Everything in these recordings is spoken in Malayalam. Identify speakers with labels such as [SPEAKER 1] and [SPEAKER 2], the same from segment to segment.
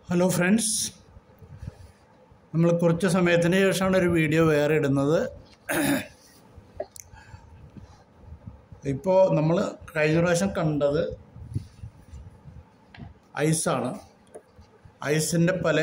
[SPEAKER 1] ഹലോ ഫ്രണ്ട്സ് നമ്മൾ കുറച്ച് സമയത്തിന് ശേഷമാണ് ഒരു വീഡിയോ വേറെ ഇടുന്നത് ഇപ്പോൾ നമ്മൾ കഴിഞ്ഞ പ്രാവശ്യം കണ്ടത് ഐസാണ് ഐസിൻ്റെ പല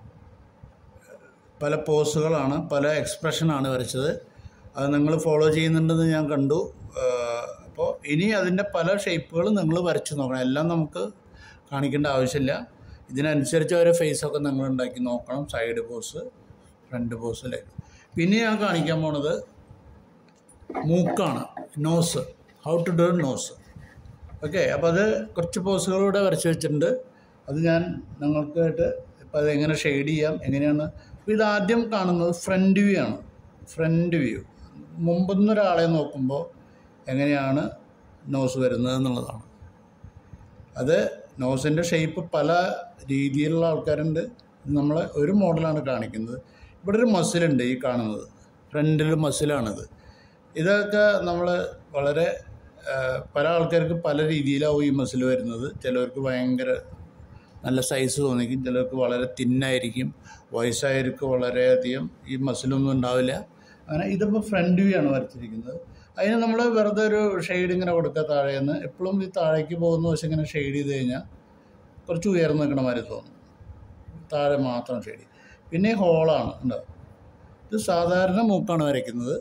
[SPEAKER 1] പല പോസുകളാണ് പല എക്സ്പ്രഷനാണ് വരച്ചത് അത് നിങ്ങൾ ഫോളോ ചെയ്യുന്നുണ്ടെന്ന് ഞാൻ കണ്ടു അപ്പോൾ ഇനി അതിൻ്റെ പല ഷേപ്പുകളും നിങ്ങൾ വരച്ചു നോക്കണം എല്ലാം നമുക്ക് കാണിക്കേണ്ട ആവശ്യമില്ല ഇതിനനുസരിച്ച് അവരെ ഫേസൊക്കെ നിങ്ങൾ ഉണ്ടാക്കി നോക്കണം സൈഡ് പോസ് ഫ്രണ്ട് പോസിലെ പിന്നെ ഞാൻ കാണിക്കാൻ പോണത് മൂക്കാണ് nose how to do nose okay അപ്പോൾ അത് കുറച്ച് പോസുകളൂടെ വരച്ച് വെച്ചിട്ടുണ്ട് അത് ഞാൻ നിങ്ങൾക്കായിട്ട് ഇപ്പോൾ അതെങ്ങനെ ഷെയ്ഡ് ചെയ്യാം എങ്ങനെയാണ് അപ്പോൾ ഇത് ആദ്യം കാണുന്നത് ഫ്രണ്ട് വ്യൂ ആണ് ഫ്രണ്ട് വ്യൂ മുമ്പൊന്നും ഒരാളെ നോക്കുമ്പോൾ എങ്ങനെയാണ് നോസ് വരുന്നത് എന്നുള്ളതാണ് അത് നോസിൻ്റെ ഷേപ്പ് പല രീതിയിലുള്ള ആൾക്കാരുണ്ട് നമ്മൾ ഒരു മോഡലാണ് കാണിക്കുന്നത് ഇവിടെ ഒരു മസിലുണ്ട് ഈ കാണുന്നത് ഫ്രണ്ടിൽ മസിലാണിത് ഇതൊക്കെ നമ്മൾ വളരെ ആ, പല ആൾക്കാർക്ക് പല രീതിയിലാവും ഈ മസിൽ വരുന്നത് ചിലവർക്ക് ഭയങ്കര നല്ല സൈസ് തോന്നിക്കും ചിലർക്ക് വളരെ തിന്നായിരിക്കും വയസ്സായവർക്ക് വളരെയധികം ഈ മസിലൊന്നും ഉണ്ടാവില്ല അങ്ങനെ ഇതിപ്പോൾ ഫ്രണ്ട് വ്യൂ ആണ് വരച്ചിരിക്കുന്നത് അതിന് നമ്മൾ വെറുതെ ഒരു ഷെയ്ഡ് ഇങ്ങനെ കൊടുക്കുക താഴേന്ന് എപ്പോഴും ഈ താഴേക്ക് പോകുന്ന വശം ഇങ്ങനെ ഷെയ്ഡ് ചെയ്ത് കഴിഞ്ഞാൽ കുറച്ച് ഉയർന്നു നിൽക്കണ മാതിരി തോന്നും താഴെ മാത്രം ഷെയ്ഡ് പിന്നെ ഈ ഹോളാണ് ഉണ്ടോ ഇത് സാധാരണ മൂക്കാണ് വരയ്ക്കുന്നത്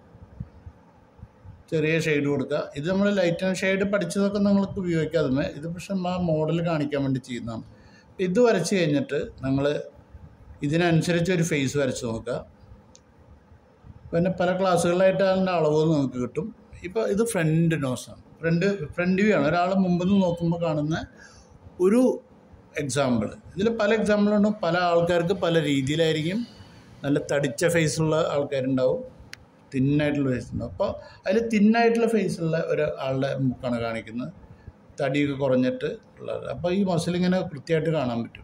[SPEAKER 1] ചെറിയ ഷെയ്ഡ് കൊടുക്കുക ഇത് നമ്മൾ ലൈറ്റ് ആൻഡ് ഷെയ്ഡ് പഠിച്ചതൊക്കെ നിങ്ങൾക്ക് ഉപയോഗിക്കാതെ ഇത് പക്ഷെ ആ മോഡൽ കാണിക്കാൻ വേണ്ടി ചെയ്യുന്നതാണ് ഇത് വരച്ച് കഴിഞ്ഞിട്ട് നിങ്ങൾ ഇതിനനുസരിച്ച് ഒരു ഫേസ് വരച്ച് നോക്കുക പിന്നെ പല ക്ലാസ്സുകളിലായിട്ട് അതിൻ്റെ അളവ് നിങ്ങൾക്ക് കിട്ടും ഇപ്പോൾ ഇത് ഫ്രണ്ട് നോസാണ് ഫ്രണ്ട് ഫ്രണ്ട് വ്യൂ ആണ് ഒരാൾ മുമ്പിൽ നിന്ന് നോക്കുമ്പോൾ കാണുന്ന ഒരു എക്സാമ്പിൾ ഇതിൽ പല എക്സാമ്പിളുണ്ടും പല ആൾക്കാർക്ക് പല രീതിയിലായിരിക്കും നല്ല തടിച്ച ഫേസുള്ള ആൾക്കാരുണ്ടാവും തിന്നായിട്ടുള്ള ഫേസ് ഉണ്ടാവും അപ്പോൾ അതിൽ തിന്നായിട്ടുള്ള ഫേസുള്ള ഒരു ആളുടെ മുക്കാണ് കാണിക്കുന്നത് തടിയൊക്കെ കുറഞ്ഞിട്ട് ഉള്ളത് അപ്പോൾ ഈ മസിൽ ഇങ്ങനെ കൃത്യമായിട്ട് കാണാൻ പറ്റും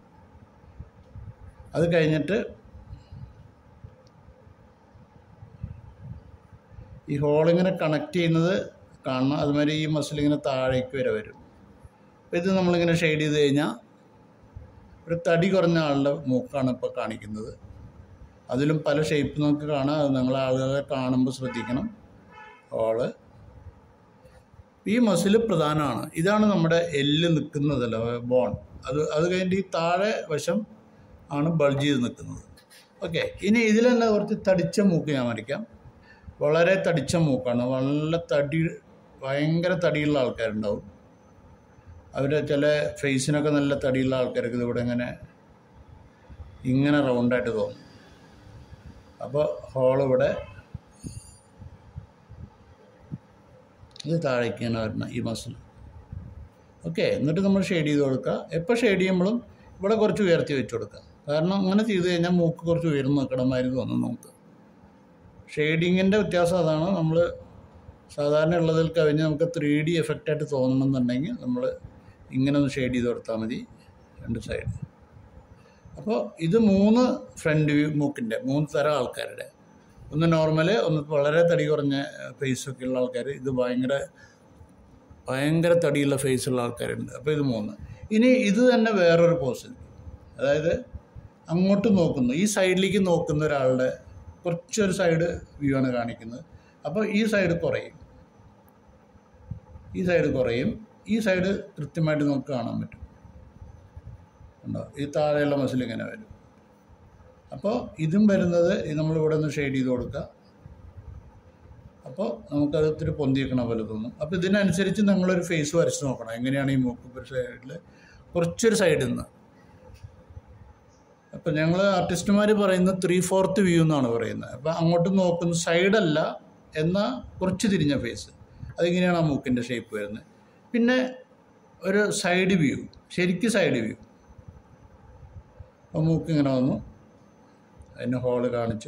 [SPEAKER 1] അത് കഴിഞ്ഞിട്ട് ഈ ഹോളിങ്ങനെ കണക്ട് ചെയ്യുന്നത് കാണണം അതുമാതിരി ഈ മസിൽ ഇങ്ങനെ താഴേക്ക് വരെ വരും അപ്പോൾ ഇത് നമ്മളിങ്ങനെ ഷെയ്ഡ് ചെയ്ത് കഴിഞ്ഞാൽ ഒരു തടി കുറഞ്ഞ ആളുടെ മൂക്കാണ് ഇപ്പോൾ കാണിക്കുന്നത് അതിലും പല ഷേപ്പ് നമുക്ക് കാണാം അത് നിങ്ങൾ ആളുകളെ കാണുമ്പോൾ ശ്രദ്ധിക്കണം ഹോള് ഈ മസിൽ പ്രധാനമാണ് ഇതാണ് നമ്മുടെ എല്ല് നിൽക്കുന്നതല്ല ബോൺ അത് അത് കഴിഞ്ഞിട്ട് ഈ താഴെ വശം ആണ് ബൾജ് ചെയ്ത് നിൽക്കുന്നത് ഓക്കെ ഇനി ഇതിൽ തന്നെ കുറച്ച് തടിച്ച മൂക്ക് ഞാൻ വരയ്ക്കാം വളരെ തടിച്ച മൂക്കാണ് വളരെ തടി ഭയങ്കര തടിയുള്ള ആൾക്കാരുണ്ടാവും അവർ ചില ഫേസിനൊക്കെ നല്ല തടിയുള്ള ആൾക്കാർക്ക് ഇതിവിടെ ഇങ്ങനെ ഇങ്ങനെ റൗണ്ടായിട്ട് തോന്നും അപ്പോൾ ഹോൾ ഇവിടെ ഇത് താഴേക്കാണ് വരുന്നത് ഈ മസിൽ ഓക്കെ എന്നിട്ട് നമ്മൾ ഷെയ്ഡ് ചെയ്ത് കൊടുക്കുക എപ്പോൾ ഷെയ്ഡ് ചെയ്യുമ്പോഴും ഇവിടെ കുറച്ച് ഉയർത്തി വെച്ച് കൊടുക്കുക കാരണം അങ്ങനെ ചെയ്ത് കഴിഞ്ഞാൽ മൂക്ക് കുറച്ച് ഉയർന്ന് നിൽക്കണമാതിരി തോന്നും നമുക്ക് ഷെയ്ഡിങ്ങിൻ്റെ വ്യത്യാസം അതാണ് നമ്മൾ സാധാരണ ഉള്ളതിൽ കവിഞ്ഞ് നമുക്ക് ത്രീ ഡി എഫക്റ്റായിട്ട് തോന്നണമെന്നുണ്ടെങ്കിൽ നമ്മൾ ഇങ്ങനെ ഒന്ന് ഷെയ്ഡ് ചെയ്ത് കൊടുത്താൽ മതി രണ്ട് സൈഡ് അപ്പോൾ ഇത് മൂന്ന് ഫ്രണ്ട് വ്യൂ മൂക്കിൻ്റെ മൂന്ന് തരം ആൾക്കാരുടെ ഒന്ന് നോർമല് ഒന്ന് വളരെ തടി കുറഞ്ഞ ഫേസൊക്കെ ഉള്ള ആൾക്കാർ ഇത് ഭയങ്കര ഭയങ്കര തടിയുള്ള ഫേസുള്ള ആൾക്കാരുണ്ട് അപ്പോൾ ഇത് മൂന്ന് ഇനി ഇത് തന്നെ വേറൊരു പോസ് അതായത് അങ്ങോട്ട് നോക്കുന്നു ഈ സൈഡിലേക്ക് നോക്കുന്ന ഒരാളുടെ കുറച്ചൊരു സൈഡ് വ്യൂ ആണ് കാണിക്കുന്നത് അപ്പോൾ ഈ സൈഡ് കുറയും ഈ സൈഡ് കുറയും ഈ സൈഡ് കൃത്യമായിട്ട് നമുക്ക് കാണാൻ പറ്റും ഉണ്ടോ ഈ താഴെയുള്ള മസിൽ ഇങ്ങനെ വരും അപ്പോൾ ഇതും വരുന്നത് ഇത് നമ്മളിവിടെ നിന്ന് ഷെയ്ഡ് ചെയ്ത് കൊടുക്കുക അപ്പോൾ നമുക്കത് ഇത്തിരി പൊന്തിയേക്കണ പോലെ തോന്നും അപ്പോൾ ഇതിനനുസരിച്ച് നിങ്ങളൊരു ഫേസ് വരച്ച് നോക്കണം എങ്ങനെയാണ് ഈ മൂക്ക് ഒരു സൈഡിൽ കുറച്ചൊരു സൈഡിൽ നിന്ന് അപ്പം ഞങ്ങൾ ആർട്ടിസ്റ്റുമാർ പറയുന്നത് ത്രീ ഫോർത്ത് വ്യൂ എന്നാണ് പറയുന്നത് അപ്പം അങ്ങോട്ട് നോക്കുന്ന സൈഡല്ല എന്നാൽ കുറച്ച് തിരിഞ്ഞ ഫേസ് അതിങ്ങനെയാണ് ആ മൂക്കിൻ്റെ ഷേപ്പ് വരുന്നത് പിന്നെ ഒരു സൈഡ് വ്യൂ ശരിക്കും സൈഡ് വ്യൂ അപ്പോൾ മൂക്ക് ഇങ്ങനെ വന്നു അതിന് ഹോള് കാണിച്ചു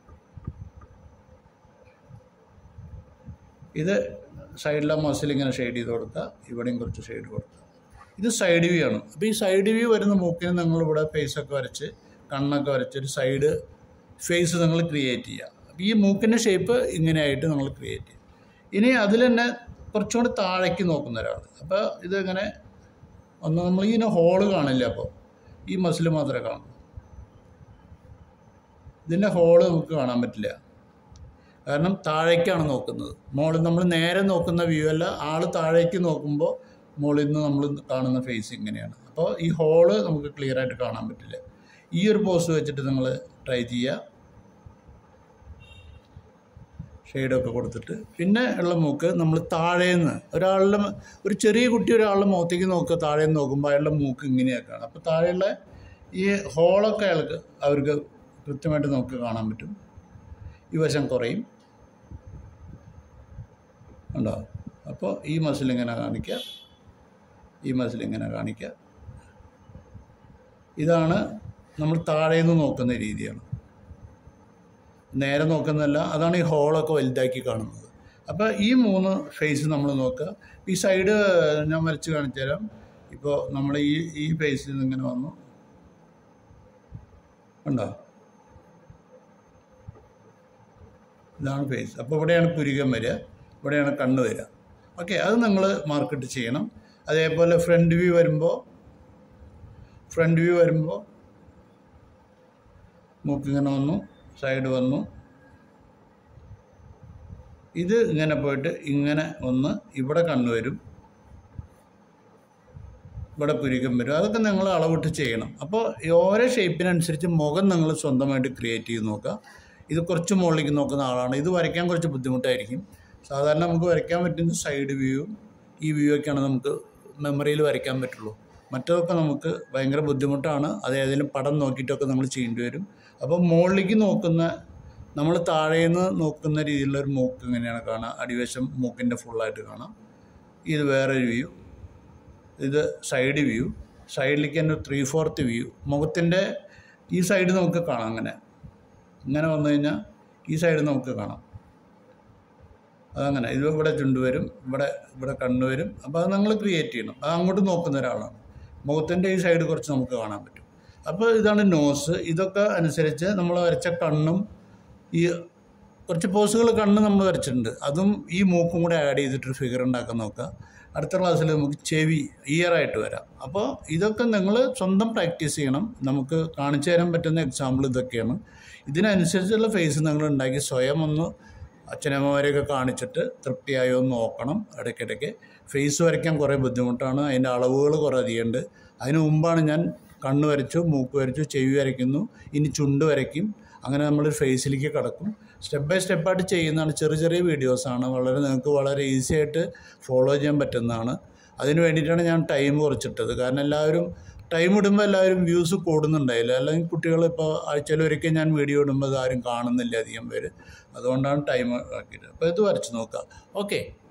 [SPEAKER 1] ഇത് സൈഡിലെ മസിൽ ഇങ്ങനെ ഷെയ്ഡ് ചെയ്ത് കൊടുക്കുക ഇവിടെയും കുറച്ച് ഷെയ്ഡ് കൊടുക്കുക ഇത് സൈഡ് വ്യൂ ആണ് അപ്പോൾ ഈ സൈഡ് വ്യൂ വരുന്ന മൂക്കിന് നിങ്ങളിവിടെ ഫേസൊക്കെ വരച്ച് കണ്ണൊക്കെ വരച്ച് ഒരു സൈഡ് ഫേസ് നിങ്ങൾ ക്രിയേറ്റ് ചെയ്യുക അപ്പോൾ ഈ മൂക്കിൻ്റെ ഷേപ്പ് ഇങ്ങനെയായിട്ട് നിങ്ങൾ ക്രിയേറ്റ് ചെയ്യും ഇനി അതിൽ തന്നെ കുറച്ചും കൂടി താഴേക്ക് നോക്കുന്ന ഒരാൾ അപ്പോൾ ഇതിങ്ങനെ ഒന്ന് നമ്മൾ ഇതിന് ഹോള് കാണില്ല അപ്പോൾ ഈ മസിൽ മാത്രമേ കാണൂ ഇതിൻ്റെ ഹോള് നമുക്ക് കാണാൻ പറ്റില്ല കാരണം താഴേക്കാണ് നോക്കുന്നത് മുകളിൽ നമ്മൾ നേരെ നോക്കുന്ന വ്യൂ അല്ല ആൾ താഴേക്ക് നോക്കുമ്പോൾ മുകളിൽ നിന്ന് നമ്മൾ കാണുന്ന ഫേസ് ഇങ്ങനെയാണ് അപ്പോൾ ഈ ഹോള് നമുക്ക് ക്ലിയർ ആയിട്ട് കാണാൻ പറ്റില്ല ഈ ഒരു പോസ് വെച്ചിട്ട് നിങ്ങൾ ട്രൈ ചെയ്യുക ഷെയ്ഡൊക്കെ കൊടുത്തിട്ട് പിന്നെ ഉള്ള മൂക്ക് നമ്മൾ താഴേന്ന് ഒരാളുടെ മ- ഒരു ചെറിയ കുട്ടി ഒരാളുടെ മുഖത്തേക്ക് നോക്കുക താഴേന്ന് നോക്കുമ്പോൾ അയാളുടെ മൂക്ക് ഇങ്ങനെയൊക്കെയാണ് അപ്പോൾ താഴെയുള്ള ഈ ഹോളൊക്കെ അയാൾക്ക് അവർക്ക് കൃത്യമായിട്ട് നമുക്ക് കാണാൻ പറ്റും ഈ വശം കുറയും ഉണ്ടോ അപ്പോൾ ഈ മസിൽ ഇങ്ങനെ കാണിക്കുക ഈ മസിൽ ഇങ്ങനെ കാണിക്കുക ഇതാണ് നമ്മൾ താഴേന്ന് നോക്കുന്ന രീതിയാണ് നേരെ നോക്കുന്നതല്ല അതാണ് ഈ ഹോളൊക്കെ വലുതാക്കി കാണുന്നത് അപ്പോൾ ഈ മൂന്ന് ഫേസ് നമ്മൾ നോക്കുക ഈ സൈഡ് ഞാൻ വരച്ച് കാണിച്ചു തരാം ഇപ്പോൾ നമ്മൾ ഈ ഈ ഫേസിൽ നിന്ന് ഇങ്ങനെ വന്നു ഉണ്ടോ ഇതാണ് ഫേസ് അപ്പോൾ ഇവിടെയാണ് പുരികം വരിക ഇവിടെയാണ് കണ്ണ് വരിക ഓക്കെ അത് നിങ്ങൾ മാർക്കറ്റ് ചെയ്യണം അതേപോലെ ഫ്രണ്ട് വ്യൂ വരുമ്പോൾ ഫ്രണ്ട് വ്യൂ വരുമ്പോൾ മൂക്കിങ്ങനെ വന്നു സൈഡ് വന്നു ഇത് ഇങ്ങനെ പോയിട്ട് ഇങ്ങനെ ഒന്ന് ഇവിടെ കണ്ണു വരും ഇവിടെ പുരികം വരും അതൊക്കെ നിങ്ങൾ അളവിട്ട് ചെയ്യണം അപ്പോൾ ഈ ഓരോ ഷേപ്പിനനുസരിച്ച് മുഖം നിങ്ങൾ സ്വന്തമായിട്ട് ക്രിയേറ്റ് ചെയ്ത് നോക്കുക ഇത് കുറച്ച് മുകളിലേക്ക് നോക്കുന്ന ആളാണ് ഇത് വരയ്ക്കാൻ കുറച്ച് ബുദ്ധിമുട്ടായിരിക്കും സാധാരണ നമുക്ക് വരയ്ക്കാൻ പറ്റുന്ന സൈഡ് വ്യൂവും ഈ വ്യൂ ഒക്കെയാണ് നമുക്ക് മെമ്മറിയിൽ വരയ്ക്കാൻ പറ്റുള്ളൂ മറ്റതൊക്കെ നമുക്ക് ഭയങ്കര ബുദ്ധിമുട്ടാണ് അത് ഏതെങ്കിലും പടം നോക്കിയിട്ടൊക്കെ നമ്മൾ ചെയ്യേണ്ടി വരും അപ്പോൾ മുകളിലേക്ക് നോക്കുന്ന നമ്മൾ താഴേന്ന് നോക്കുന്ന രീതിയിലുള്ള ഒരു മൂക്ക് ഇങ്ങനെയാണ് കാണുക അടിവശം മൂക്കിൻ്റെ ഫുള്ളായിട്ട് കാണാം ഇത് വേറൊരു വ്യൂ ഇത് സൈഡ് വ്യൂ സൈഡിലേക്ക് തന്നെ ത്രീ ഫോർത്ത് വ്യൂ മുഖത്തിൻ്റെ ഈ സൈഡ് നമുക്ക് കാണാം അങ്ങനെ ഇങ്ങനെ വന്നു കഴിഞ്ഞാൽ ഈ സൈഡ് നമുക്ക് കാണാം അതങ്ങനെ ഇത് ഇവിടെ ചുണ്ട് വരും ഇവിടെ ഇവിടെ കണ്ണ് വരും അപ്പോൾ അത് നിങ്ങൾ ക്രിയേറ്റ് ചെയ്യണം അത് അങ്ങോട്ട് നോക്കുന്ന ഒരാളാണ് മുഖത്തിൻ്റെ ഈ സൈഡ് കുറച്ച് നമുക്ക് കാണാൻ പറ്റും അപ്പോൾ ഇതാണ് നോസ് ഇതൊക്കെ അനുസരിച്ച് നമ്മൾ വരച്ച കണ്ണും ഈ കുറച്ച് പോസുകൾ കണ്ണ് നമ്മൾ വരച്ചിട്ടുണ്ട് അതും ഈ മൂക്കും കൂടെ ആഡ് ചെയ്തിട്ടൊരു ഫിഗർ ഉണ്ടാക്കാൻ നോക്കുക അടുത്ത ക്ലാസ്സിൽ നമുക്ക് ചെവി ഇയറായിട്ട് വരാം അപ്പോൾ ഇതൊക്കെ നിങ്ങൾ സ്വന്തം പ്രാക്ടീസ് ചെയ്യണം നമുക്ക് കാണിച്ചു തരാൻ പറ്റുന്ന എക്സാമ്പിൾ ഇതൊക്കെയാണ് ഇതിനനുസരിച്ചുള്ള ഫേസ് നിങ്ങൾ ഉണ്ടാക്കി സ്വയം ഒന്ന് അച്ഛനമ്മമാരെയൊക്കെ കാണിച്ചിട്ട് തൃപ്തിയായോ എന്ന് നോക്കണം ഇടയ്ക്കിടയ്ക്ക് ഫേസ് വരയ്ക്കാൻ കുറേ ബുദ്ധിമുട്ടാണ് അതിൻ്റെ അളവുകൾ കുറേ അധികമുണ്ട് അതിന് മുമ്പാണ് ഞാൻ കണ്ണ് വരച്ചു മൂക്ക് വരച്ചു ചെവി വരയ്ക്കുന്നു ഇനി ചുണ്ട് വരയ്ക്കും അങ്ങനെ നമ്മൾ ഫേസിലേക്ക് കടക്കും സ്റ്റെപ്പ് ബൈ സ്റ്റെപ്പായിട്ട് ചെയ്യുന്നതാണ് ചെറിയ ചെറിയ വീഡിയോസാണ് വളരെ നിങ്ങൾക്ക് വളരെ ഈസി ആയിട്ട് ഫോളോ ചെയ്യാൻ പറ്റുന്നതാണ് അതിന് വേണ്ടിയിട്ടാണ് ഞാൻ ടൈം കുറച്ചിട്ടത് കാരണം എല്ലാവരും ടൈം ഇടുമ്പോൾ എല്ലാവരും വ്യൂസ് കൂടുന്നുണ്ടായില്ല അല്ലെങ്കിൽ കുട്ടികൾ ഇപ്പോൾ ആഴ്ചയിൽ ഒരിക്കൽ ഞാൻ വീഡിയോ ഇടുമ്പോൾ അത് ആരും കാണുന്നില്ല അധികം പേര് അതുകൊണ്ടാണ് ടൈം ആക്കിയിട്ട് അപ്പോൾ ഇത് വരച്ച് നോക്കുക ഓക്കെ